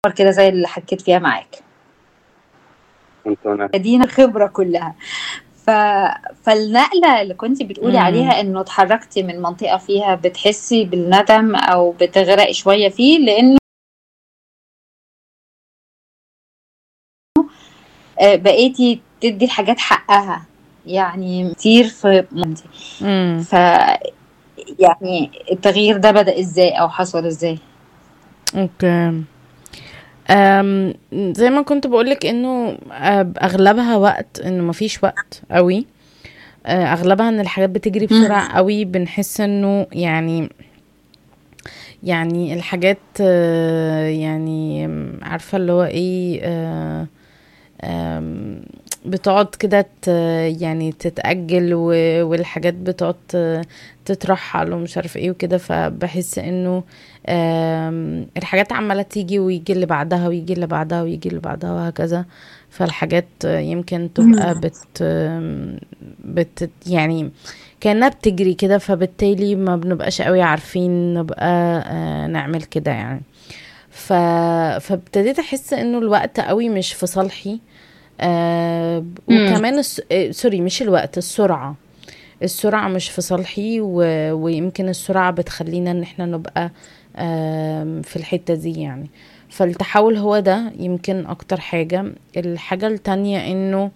كده زي اللي حكيت فيها معاك كنت انا دينا الخبرة كلها ف... فالنقلة اللي كنت بتقولي مم. عليها انه اتحركتي من منطقة فيها بتحسي بالندم او بتغرقي شوية فيه لانه آه، بقيتي تدي الحاجات حقها يعني كتير في منطقة امم ف يعني التغيير ده بدأ ازاي او حصل ازاي اوكي أم زي ما كنت بقولك انه آه، اغلبها وقت انه مفيش وقت قوي آه، اغلبها ان الحاجات بتجري بسرعة قوي بنحس انه يعني يعني الحاجات آه، يعني آم، عارفة اللي هو ايه آه، آم، بتقعد كده ت- يعني تتأجل و- والحاجات بتقعد ت- تترحل ومش عارف ايه وكده فبحس انه آم، الحاجات عمالة تيجي ويجي اللي بعدها ويجي اللي بعدها ويجي اللي بعدها وهكذا فالحاجات آه، يمكن تبقى بت آم، بت يعني كأنها بتجري كده فبالتالي ما بنبقاش قوي عارفين نبقى آه، نعمل كده يعني ف... فابتديت احس انه الوقت قوي مش في صالحي آه وكمان الس... آه، سوري مش الوقت السرعة السرعة مش في صالحي و... ويمكن السرعة بتخلينا ان احنا نبقى آم، في الحتة دي يعني فالتحول هو ده يمكن اكتر حاجة الحاجة التانية انه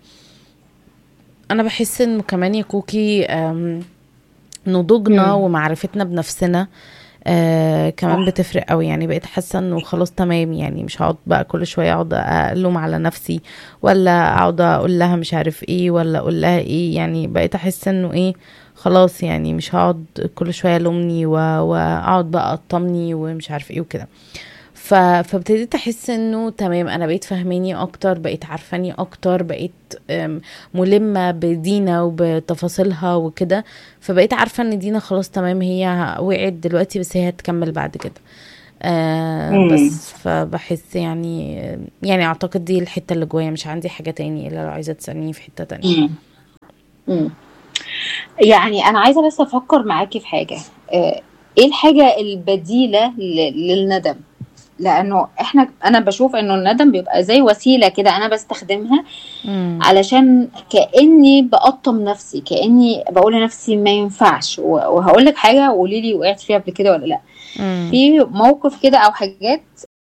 انا بحس انه كمان يا كوكي آم، نضوجنا مم. ومعرفتنا بنفسنا آه كمان بتفرق قوي يعني بقيت حاسه انه خلاص تمام يعني مش هقعد بقى كل شويه اقعد الوم على نفسي ولا اقعد اقول لها مش عارف ايه ولا اقول لها ايه يعني بقيت احس انه ايه خلاص يعني مش هقعد كل شويه الومني و- واقعد بقى اطمني ومش عارف ايه وكده ف... فابتديت احس انه تمام انا بقيت فاهماني اكتر بقيت عارفاني اكتر بقيت أم، ملمه بدينا وبتفاصيلها وكده فبقيت عارفه ان دينا خلاص تمام هي وقعت دلوقتي بس هي هتكمل بعد كده آه مم. بس فبحس يعني يعني اعتقد دي الحته اللي جوايا مش عندي حاجه تاني الا لو عايزه تسالني في حته تانية مم. مم. يعني انا عايزه بس افكر معاكي في حاجه آه، ايه الحاجه البديله ل- للندم لانه احنا انا بشوف انه الندم بيبقى زي وسيله كده انا بستخدمها مم. علشان كاني بقطم نفسي كاني بقول لنفسي ما ينفعش و- وهقول لك حاجه وقولي لي وقعت فيها قبل كده ولا لا مم. في موقف كده او حاجات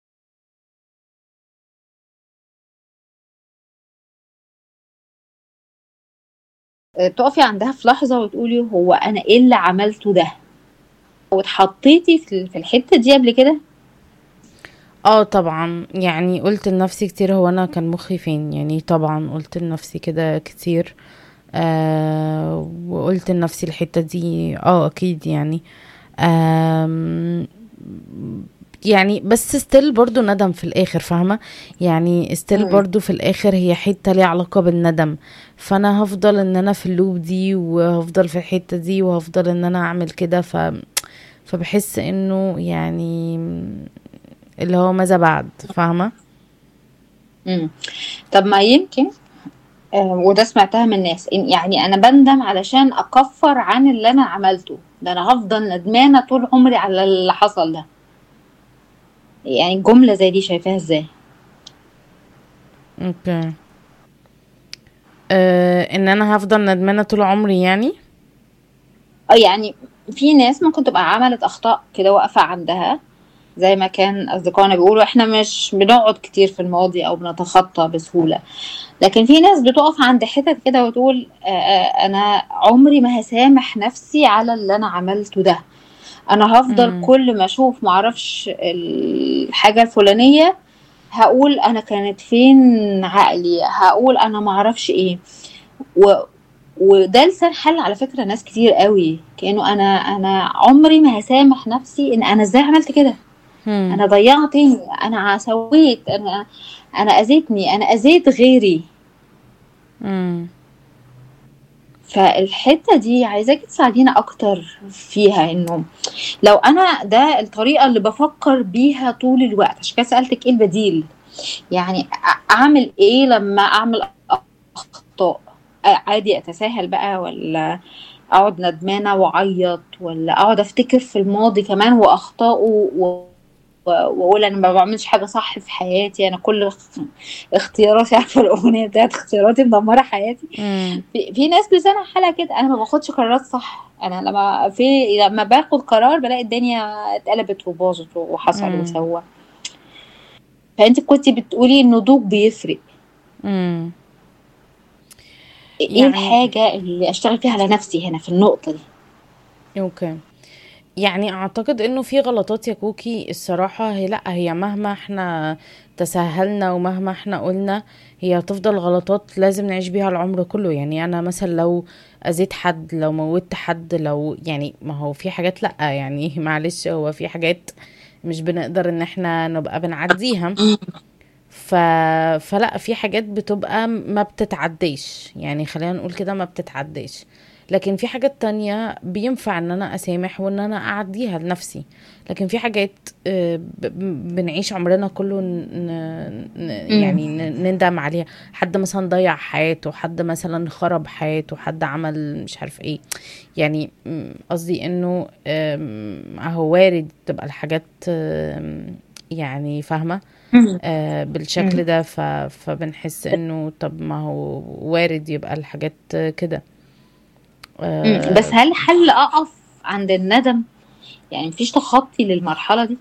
آه، تقفي عندها في لحظه وتقولي هو انا ايه اللي عملته ده واتحطيتي في في الحته دي قبل كده اه طبعا يعني قلت لنفسي كتير هو انا كان مخي فين يعني طبعا قلت لنفسي كده كتير آه وقلت لنفسي الحتة دي اه اكيد يعني آم يعني بس ستيل برضو ندم في الاخر فاهمة يعني ستيل مم. برضو في الاخر هي حتة ليها علاقة بالندم فانا هفضل ان انا في اللوب دي وهفضل في الحتة دي وهفضل ان انا اعمل كده ف فبحس انه يعني اللي هو ماذا بعد فاهمة مم. طب ما يمكن آه، وده سمعتها من ناس إن يعني انا بندم علشان اكفر عن اللي انا عملته ده انا هفضل ندمانه طول عمري على اللي حصل ده يعني جمله زي دي شايفاها ازاي اوكي آه ان انا هفضل ندمانة طول عمري يعني اه يعني في ناس ممكن تبقى عملت اخطاء كده واقفه عندها زي ما كان اصدقائنا بيقولوا احنا مش بنقعد كتير في الماضي او بنتخطى بسهوله لكن في ناس بتقف عند حتت كده وتقول آه، آه، انا عمري ما هسامح نفسي على اللي انا عملته ده انا هفضل مم. كل ما اشوف معرفش الحاجه الفلانيه هقول انا كانت فين عقلي هقول انا معرفش ايه و وده لسان حل على فكره ناس كتير قوي كانه انا انا عمري ما هسامح نفسي ان انا ازاي عملت كده هم. انا ضيعتني انا سويت انا انا اذيتني انا اذيت غيري مم. فالحته دي عايزاكي تساعدينا اكتر فيها انه لو انا ده الطريقه اللي بفكر بيها طول الوقت عشان كده سالتك ايه البديل يعني أ- اعمل ايه لما اعمل اخطاء عادي اتساهل بقى ولا اقعد ندمانه واعيط ولا اقعد افتكر في الماضي كمان واخطائه و- و- واقول انا ما بعملش حاجه صح في حياتي انا كل اخ- اختياراتي عارفه الاغنيه بتاعت اختياراتي مدمره حياتي مم. في, في ناس بلسانها حالها كده انا ما باخدش قرارات صح انا لما في لما باخد قرار بلاقي الدنيا اتقلبت وباظت وحصل مم. وسوى فانت كنتي بتقولي النضوج بيفرق مم. ايه يعني الحاجه اللي اشتغل فيها على نفسي هنا في النقطه دي اوكي يعني اعتقد انه في غلطات يا كوكي الصراحة هي لا هي مهما احنا تساهلنا ومهما احنا قلنا هي هتفضل غلطات لازم نعيش بيها العمر كله يعني انا مثلا لو اذيت حد لو موتت حد لو يعني ما هو في حاجات لا يعني معلش هو في حاجات مش بنقدر ان احنا نبقى بنعديها ف... فلا في حاجات بتبقى ما بتتعديش يعني خلينا نقول كده ما بتتعديش لكن في حاجات تانية بينفع ان انا اسامح وان انا اعديها لنفسي لكن في حاجات آه، ب- ب- بنعيش عمرنا كله ن... ن... يعني ن- نندم عليها حد مثلا ضيع حياته حد مثلا خرب حياته حد عمل مش عارف ايه يعني م، قصدي انه آم، اهو وارد تبقى الحاجات آم، يعني فاهمة آه، بالشكل ده ف... فبنحس انه طب ما هو وارد يبقى الحاجات كده مم. بس آه، هل حل اقف عند الندم يعني مفيش تخطي للمرحله دي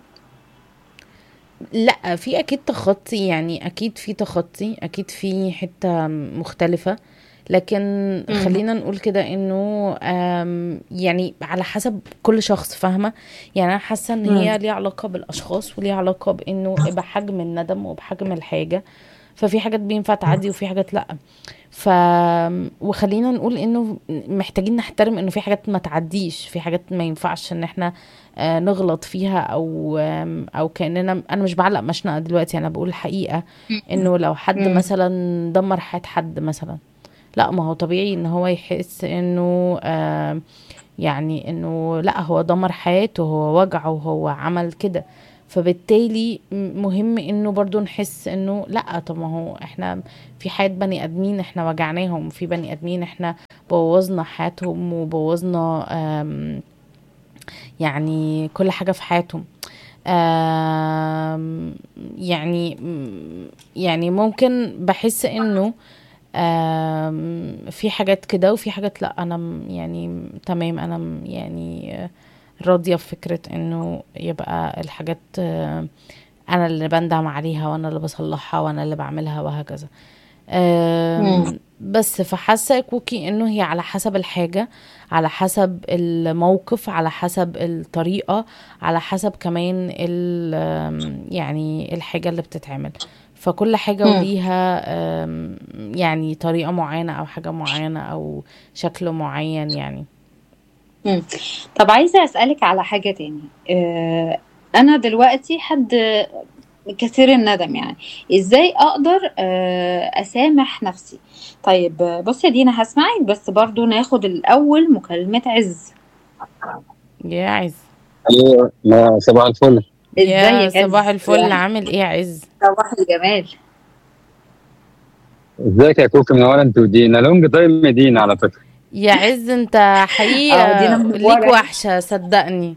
لا في اكيد تخطي يعني اكيد في تخطي اكيد في حتة مختلفة لكن مم. خلينا نقول كده انه آم، يعني على حسب كل شخص فاهمة يعني انا حاسة ان مم. هي ليها علاقة بالاشخاص وليها علاقة بانه بحجم الندم وبحجم الحاجة ففي حاجات بينفع تعدي وفي حاجات لا ف وخلينا نقول انه محتاجين نحترم انه في حاجات ما تعديش في حاجات ما ينفعش ان احنا آه، نغلط فيها او آم، او كاننا انا مش بعلق مشنقه دلوقتي انا بقول الحقيقه انه لو حد مم. مثلا دمر حياه حد مثلا لا ما هو طبيعي ان هو يحس انه آم، يعني انه لا هو دمر حياته هو وجعه هو عمل كده فبالتالي م- مهم انه برضو نحس انه لا طب ما هو احنا في حياة بني ادمين احنا وجعناهم في بني ادمين احنا بوظنا حياتهم وبوظنا آم، يعني كل حاجة في حياتهم آم، يعني يعني ممكن بحس انه آم، في حاجات كده وفي حاجات لا انا م- يعني تمام انا م- يعني آه، راضية بفكرة انه يبقى الحاجات آه، انا اللي بندم عليها وانا اللي بصلحها وانا اللي بعملها وهكذا مم. آم، بس فحاسة يا كوكي انه هي على حسب الحاجة على حسب الموقف على حسب الطريقة على حسب كمان ال آم، يعني الحاجة اللي بتتعمل فكل حاجة مم. وليها آم، يعني طريقة معينة أو حاجة معينة أو شكل معين يعني مم. طب عايزة أسألك على حاجة تاني آه، أنا دلوقتي حد كثير الندم يعني إزاي أقدر آه، أسامح نفسي طيب آه، بصي يا دينا هسمعك بس برضو ناخد الأول مكالمة عز يا عز ايوه ما صباح الفل يا إزيك صباح عز الفل عامل ايه يا عز صباح الجمال ازيك يا كوكي منوره انت ودينا لونج تايم دينا على فكره يا عز انت اه دينا حقيقة ليك منورة وحشة صدقني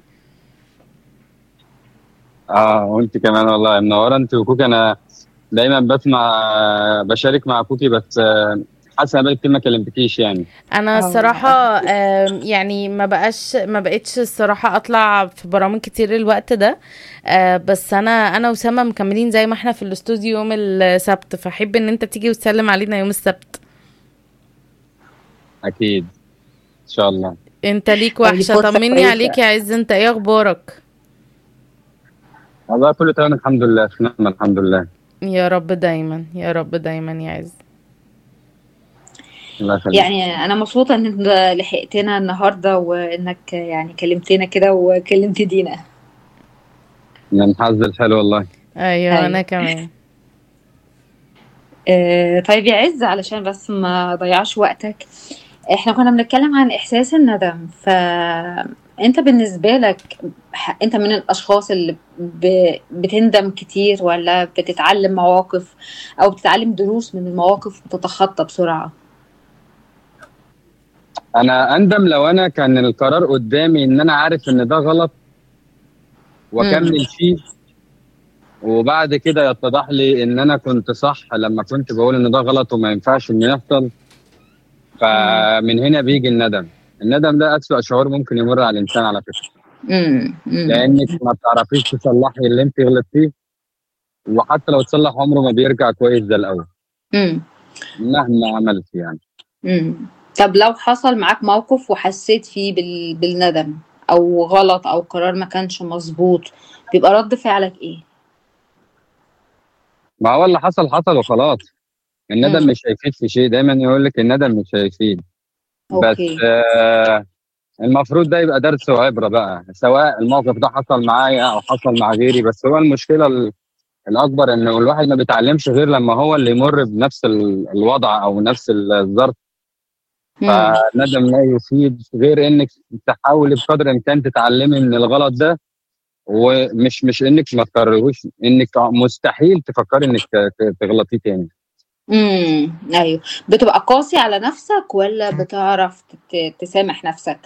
اه وانت كمان والله منوره انت وكوكي انا دايما بسمع بشارك مع كوكي بس آه، حاسس ان بقالي كتير ما كلمتكيش يعني انا اه الصراحة آم، يعني ما بقاش ما بقتش الصراحة اطلع في برامج كتير الوقت ده آه، بس انا انا وسامة مكملين زي ما احنا في الاستوديو يوم السبت فاحب ان انت تيجي وتسلم علينا يوم السبت اكيد ان شاء الله انت ليك طب دي وحشة فرصة طمني كويسة عليك يا عز انت ايه اخبارك والله كله تمام الحمد لله في نعمه الحمد لله يا رب دايما يا رب دايما يا عز الله يخليك يعني أنا مبسوطة إن أنت لحقتنا النهاردة وإنك يعني كلمتنا كده وكلمت دينا من حظ الحلو والله ايوه انا أيوة كمان آه، طيب يا عز علشان بس ما ضيعش وقتك احنا كنا بنتكلم عن احساس الندم فانت بالنسبة لك ح- انت من الاشخاص اللي ب... بتندم كتير ولا بتتعلم مواقف او بتتعلم دروس من المواقف وتتخطى بسرعة انا اندم لو انا كان القرار قدامي ان انا عارف ان ده غلط امم واكمل فيه وبعد كده يتضح لي ان انا كنت صح لما كنت بقول ان ده غلط وما ينفعش انه يحصل فمن هنا بيجي الندم الندم ده اسوأ شعور ممكن يمر على الانسان على فكره امم امم لانك ما بتعرفيش تصلحي اللي انت غلطتيه وحتى لو تصلح عمره ما بيرجع كويس زي الاول امم مهما عملت يعني امم طب لو حصل معاك موقف وحسيت فيه بال... بالندم او غلط او قرار ما كانش مظبوط بيبقى رد فعلك ايه ما هو اللي حصل حصل وخلاص الندم مم. مش هيفيد في شيء دايما يقول لك الندم مش هيفيد بس اوكي آه المفروض ده يبقى درس وعبره بقى سواء الموقف ده حصل معايا او حصل مع غيري بس هو المشكله ال- الاكبر انه الواحد ما بيتعلمش غير لما هو اللي يمر بنفس ال- الوضع او نفس الظرف مم. فندم لا يفيد غير انك تحاولي بقدر الامكان تتعلمي من الغلط ده ومش مش انك ما تكررهوش انك مستحيل تفكري انك ت- تغلطيه تاني امم ايوه بتبقى قاسي على نفسك ولا بتعرف تت... تسامح نفسك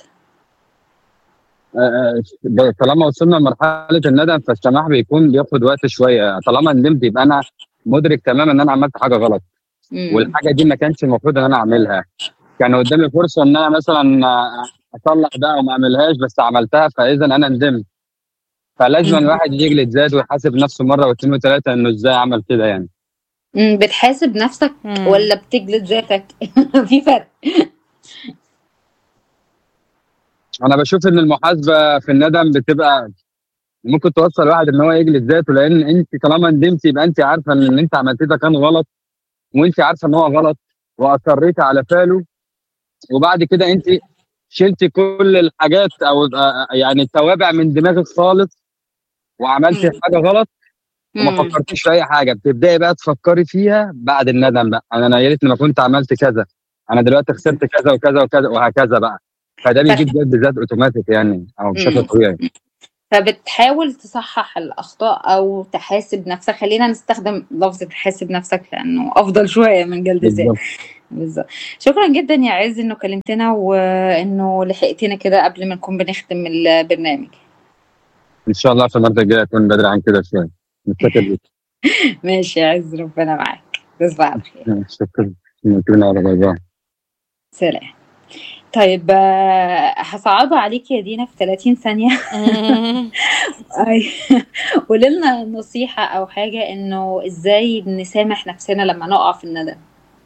آه، آه، طالما وصلنا لمرحله الندم فالسماح بيكون بياخد وقت شويه طالما ندمت يبقى انا مدرك تماما ان انا عملت حاجه غلط امم والحاجه دي ما كانش المفروض ان انا اعملها كان قدامي فرصه ان انا مثلا آه، اصلح ده وما اعملهاش بس عملتها فاذا انا ندمت فلازم مم. الواحد يجلد ذاته ويحاسب نفسه مره واثنين وثلاثه انه ازاي عمل كده يعني امم بتحاسب نفسك مم. ولا بتجلد ذاتك في فرق انا بشوف ان المحاسبه في الندم بتبقى ممكن توصل الواحد ان هو يجلد ذاته لان انت طالما ندمتي يبقى انت عارفه ان اللي انت عملتيه ده كان غلط وانت عارفه ان هو غلط واصريتي على فعله وبعد كده انت شلتي كل الحاجات او آه، يعني التوابع من دماغك خالص وعملتي مم. حاجه غلط وما مم. فكرتيش في اي حاجه بتبداي بقى تفكري فيها بعد الندم بقى انا انا يا ريتني ما كنت عملت كذا انا دلوقتي خسرت كذا وكذا وكذا وهكذا بقى فده بيجيب جلد ذات اوتوماتيك يعني او بشكل مم. طبيعي فبتحاول تصحح الأخطاء أو تحاسب نفسك خلينا نستخدم لفظة تحاسب نفسك لأنه أفضل شوية من جلد الذات بالظبط بالظبط شكرا جدا يا عز إنه كلمتنا وإنه لحقتنا كده قبل ما نكون بنختم البرنامج ان شاء الله في المره الجايه اكون بدري عن كده شويه متشكر لك ماشي يا عز ربنا معاك تصبح على خير شكرا شكرا على باي سلام طيب آه، هصعبها عليك يا دينا في 30 ثانية مم. أي. قولي لنا نصيحة أو حاجة إنه إزاي نسامح نفسنا لما نقع في الندم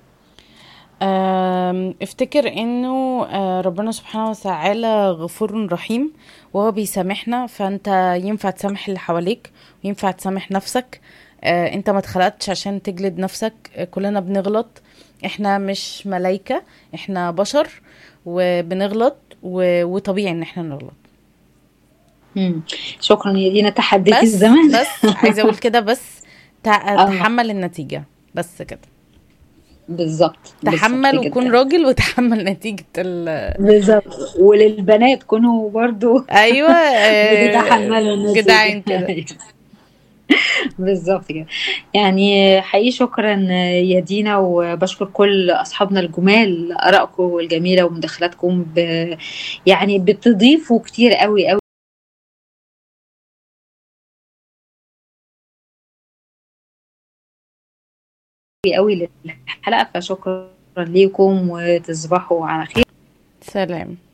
أم، افتكر انه آه، ربنا سبحانه وتعالى غفور رحيم وهو بيسامحنا فانت ينفع تسامح اللي حواليك وينفع تسامح نفسك آه، انت ما اتخلقتش عشان تجلد نفسك آه، كلنا بنغلط احنا مش ملايكة احنا بشر وبنغلط و- وطبيعي ان احنا نغلط مم. شكرا يا دينا تحديت بس الزمان بس عايزه اقول كده بس تع- آه. تحمل النتيجة بس كده بالظبط تحمل بالظبط وكون جدا. راجل وتحمل نتيجة ال بالظبط وللبنات كونوا برضو ايوه آه، بتتحملوا النتيجة. جدعان كده بالظبط كده يعني حقيقي شكرا يا دينا وبشكر كل اصحابنا الجمال ارائكم الجميله ومداخلاتكم ب... يعني بتضيفوا كتير قوي قوي قوي للحلقه فشكرا ليكم وتصبحوا على خير سلام